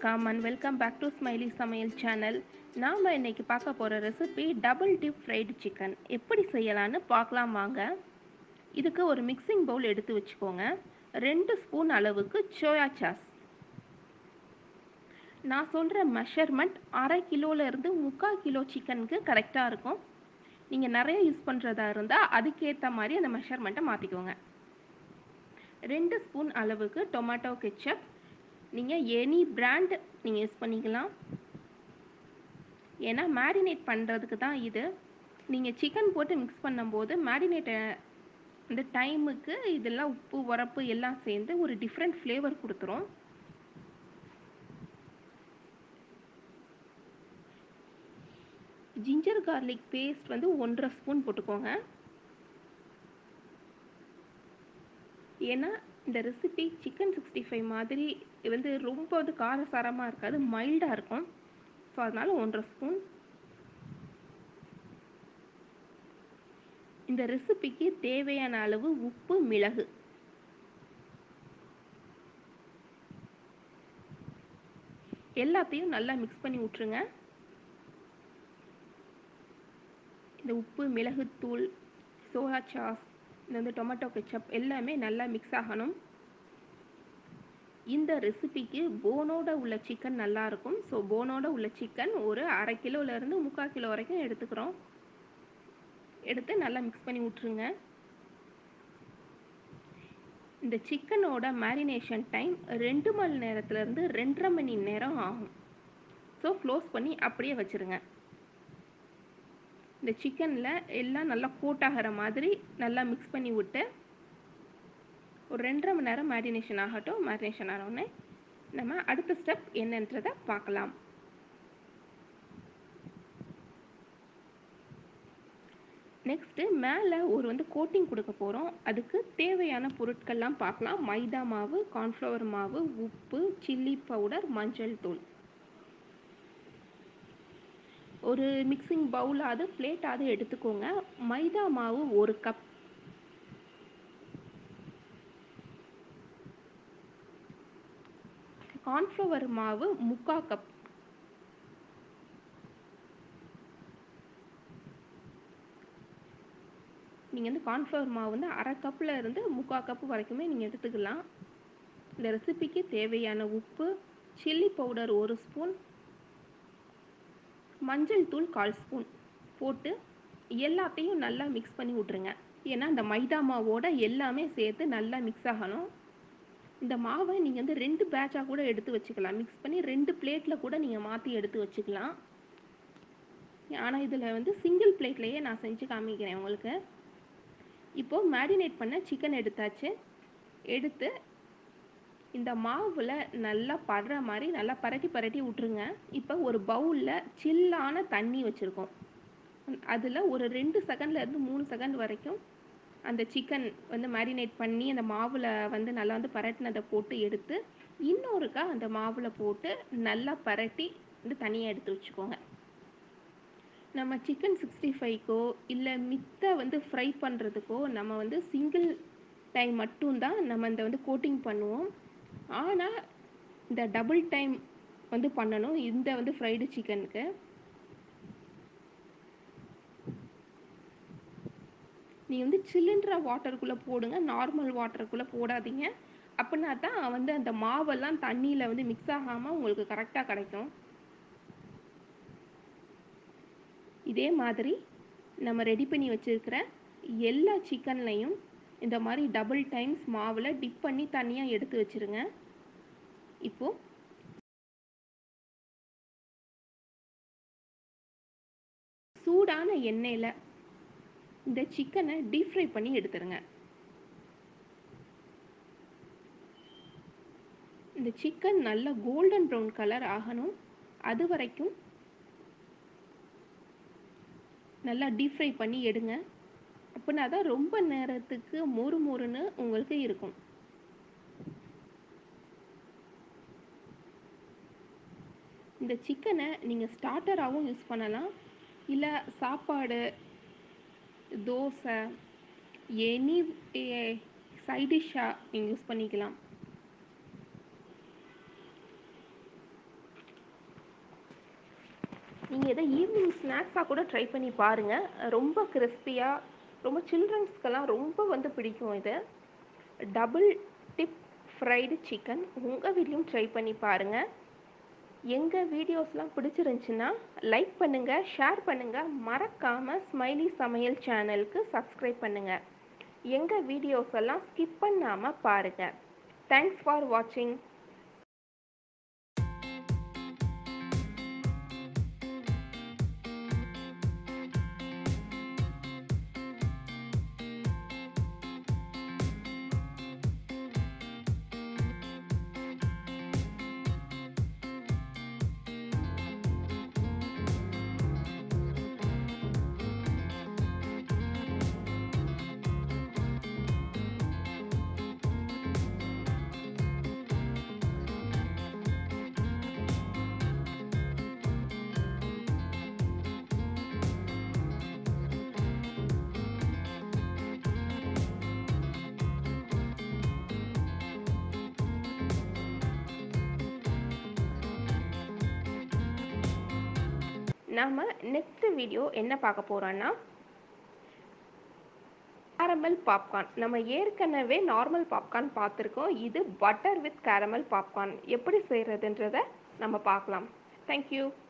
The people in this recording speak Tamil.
வணக்கம் and welcome back to smiley சமையல் சேனல் நாம் இன்னைக்கு பார்க்க போகிற recipe double dip fried chicken எப்படி செய்யலான்னு பார்க்கலாம் வாங்க இதுக்கு ஒரு மிக்சிங் பவுல் எடுத்து வச்சுக்கோங்க ரெண்டு ஸ்பூன் அளவுக்கு சோயா சாஸ் நான் சொல்கிற மெஷர்மெண்ட் அரை கிலோலேருந்து முக்கால் கிலோ சிக்கனுக்கு கரெக்டாக இருக்கும் நீங்கள் நிறைய யூஸ் பண்ணுறதா இருந்தால் அதுக்கேற்ற மாதிரி அந்த மெஷர்மெண்ட்டை மாற்றிக்கோங்க ரெண்டு ஸ்பூன் அளவுக்கு டொமேட்டோ கெச்சப் நீங்கள் எனி பிராண்ட் நீங்கள் யூஸ் பண்ணிக்கலாம் ஏன்னா மேரினேட் பண்ணுறதுக்கு தான் இது நீங்கள் சிக்கன் போட்டு மிக்ஸ் பண்ணும்போது மேரினேட்டை அந்த டைமுக்கு இதெல்லாம் உப்பு உரப்பு எல்லாம் சேர்ந்து ஒரு டிஃப்ரெண்ட் ஃப்ளேவர் கொடுத்துரும் ஜிஞ்சர் கார்லிக் பேஸ்ட் வந்து ஒன்றரை ஸ்பூன் போட்டுக்கோங்க ஏன்னா இந்த ரெசிபி சிக்கன் சிக்ஸ்டி ஃபைவ் மாதிரி வந்து ரொம்ப வந்து காரசாரமாக இருக்காது மைல்டாக இருக்கும் ஸோ அதனால் ஒன்றரை ஸ்பூன் இந்த ரெசிபிக்கு தேவையான அளவு உப்பு மிளகு எல்லாத்தையும் நல்லா மிக்ஸ் பண்ணி விட்ருங்க இந்த உப்பு மிளகுத்தூள் சோயா சாஸ் இந்த வந்து டொமேட்டோ கெச்சப் எல்லாமே நல்லா மிக்ஸ் ஆகணும் இந்த ரெசிபிக்கு போனோட உள்ள சிக்கன் நல்லா இருக்கும் ஸோ போனோட உள்ள சிக்கன் ஒரு அரை கிலோலேருந்து முக்கால் கிலோ வரைக்கும் எடுத்துக்கிறோம் எடுத்து நல்லா மிக்ஸ் பண்ணி விட்ருங்க இந்த சிக்கனோட மேரினேஷன் டைம் ரெண்டு மணி நேரத்துலேருந்து ரெண்டரை மணி நேரம் ஆகும் ஸோ க்ளோஸ் பண்ணி அப்படியே வச்சுருங்க இந்த சிக்கனில் எல்லாம் நல்லா கோட் ஆகிற மாதிரி நல்லா மிக்ஸ் பண்ணி விட்டு ஒரு ரெண்டரை மணி நேரம் மேரினேஷன் ஆகட்டும் மேரினேஷன் ஆனோடனே நம்ம அடுத்த ஸ்டெப் என்னன்றதை பார்க்கலாம் நெக்ஸ்ட்டு மேலே ஒரு வந்து கோட்டிங் கொடுக்க போகிறோம் அதுக்கு தேவையான பொருட்கள்லாம் பார்க்கலாம் மைதா மாவு கார்ன்ஃப்ளவர் மாவு உப்பு சில்லி பவுடர் மஞ்சள் தூள் ஒரு மிக்சிங் பவுலாவது பிளேட்டாவது எடுத்துக்கோங்க மைதா மாவு ஒரு கப் கார்ன்ஃப்ளவர் மாவு முக்கா கப் நீங்கள் வந்து கார்ன்ஃப்ளவர் மாவு வந்து அரை கப்பில் இருந்து முக்கால் கப்பு வரைக்குமே நீங்கள் எடுத்துக்கலாம் இந்த ரெசிபிக்கு தேவையான உப்பு சில்லி பவுடர் ஒரு ஸ்பூன் மஞ்சள் தூள் கால் ஸ்பூன் போட்டு எல்லாத்தையும் நல்லா மிக்ஸ் பண்ணி விட்ருங்க ஏன்னா இந்த மைதா மாவோட எல்லாமே சேர்த்து நல்லா மிக்ஸ் ஆகணும் இந்த மாவை நீங்கள் வந்து ரெண்டு பேட்சாக கூட எடுத்து வச்சுக்கலாம் மிக்ஸ் பண்ணி ரெண்டு பிளேட்டில் கூட நீங்கள் மாற்றி எடுத்து வச்சுக்கலாம் ஆனால் இதில் வந்து சிங்கிள் பிளேட்லேயே நான் செஞ்சு காமிக்கிறேன் உங்களுக்கு இப்போது மேரினேட் பண்ண சிக்கன் எடுத்தாச்சு எடுத்து இந்த மாவில் நல்லா படுற மாதிரி நல்லா பரட்டி பரட்டி விட்ருங்க இப்போ ஒரு பவுலில் சில்லான தண்ணி வச்சுருக்கோம் அதில் ஒரு ரெண்டு செகண்ட்லேருந்து மூணு செகண்ட் வரைக்கும் அந்த சிக்கன் வந்து மேரினேட் பண்ணி அந்த மாவில் வந்து நல்லா வந்து பரட்டினதை போட்டு எடுத்து இன்னொருக்கா அந்த மாவில் போட்டு நல்லா பரட்டி வந்து தனியாக எடுத்து வச்சுக்கோங்க நம்ம சிக்கன் சிக்ஸ்டி ஃபைவ்க்கோ இல்லை மித்த வந்து ஃப்ரை பண்ணுறதுக்கோ நம்ம வந்து சிங்கிள் டைம் மட்டும்தான் நம்ம இந்த வந்து கோட்டிங் பண்ணுவோம் ஆனால் இந்த டபுள் டைம் வந்து பண்ணணும் இந்த வந்து ஃப்ரைடு சிக்கனுக்கு நீங்கள் வந்து சிலிண்டரை வாட்டருக்குள்ளே போடுங்க நார்மல் வாட்டருக்குள்ளே போடாதீங்க அப்படின்னா தான் வந்து அந்த மாவெல்லாம் தண்ணியில் வந்து மிக்ஸ் ஆகாமல் உங்களுக்கு கரெக்டாக கிடைக்கும் இதே மாதிரி நம்ம ரெடி பண்ணி வச்சுருக்கிற எல்லா சிக்கன்லையும் இந்த மாதிரி டபுள் டைம்ஸ் மாவில் டிப் பண்ணி தனியாக எடுத்து வச்சுருங்க இப்போது சூடான எண்ணெயில் இந்த சிக்கனை டீப் ஃப்ரை பண்ணி எடுத்துருங்க இந்த சிக்கன் நல்ல கோல்டன் ப்ரௌன் கலர் ஆகணும் அது வரைக்கும் நல்லா டீப் ஃப்ரை பண்ணி எடுங்க அப்படின்னா தான் ரொம்ப நேரத்துக்கு மொறு மொறுன்னு உங்களுக்கு இருக்கும் இந்த சிக்கனை நீங்கள் ஸ்டார்டராகவும் யூஸ் பண்ணலாம் இல்லை சாப்பாடு தோசை எனி சைட் டிஷ்ஷாக நீங்கள் யூஸ் பண்ணிக்கலாம் நீங்கள் இதை ஈவினிங் ஸ்நாக்ஸாக கூட ட்ரை பண்ணி பாருங்கள் ரொம்ப கிறிஸ்பியாக ரொம்ப சில்ட்ரன்ஸ்க்கெல்லாம் ரொம்ப வந்து பிடிக்கும் இது டபுள் டிப் ஃப்ரைடு சிக்கன் உங்கள் வீட்லேயும் ட்ரை பண்ணி பாருங்கள் எங்கள் வீடியோஸ்லாம் பிடிச்சிருந்துச்சுன்னா லைக் பண்ணுங்கள் ஷேர் பண்ணுங்கள் மறக்காமல் ஸ்மைலி சமையல் சேனலுக்கு சப்ஸ்கிரைப் பண்ணுங்கள் எங்கள் வீடியோஸ் எல்லாம் ஸ்கிப் பண்ணாமல் பாருங்கள் தேங்க்ஸ் ஃபார் வாட்சிங் நாம் நெக்ஸ்ட் வீடியோ என்ன பார்க்க போகிறோன்னா கேரமல் பாப்கார்ன் நம்ம ஏற்கனவே நார்மல் பாப்கார்ன் பார்த்துருக்கோம் இது பட்டர் வித் கேரமல் பாப்கார்ன் எப்படி செய்கிறதுன்றத நம்ம பார்க்கலாம் தேங்க்யூ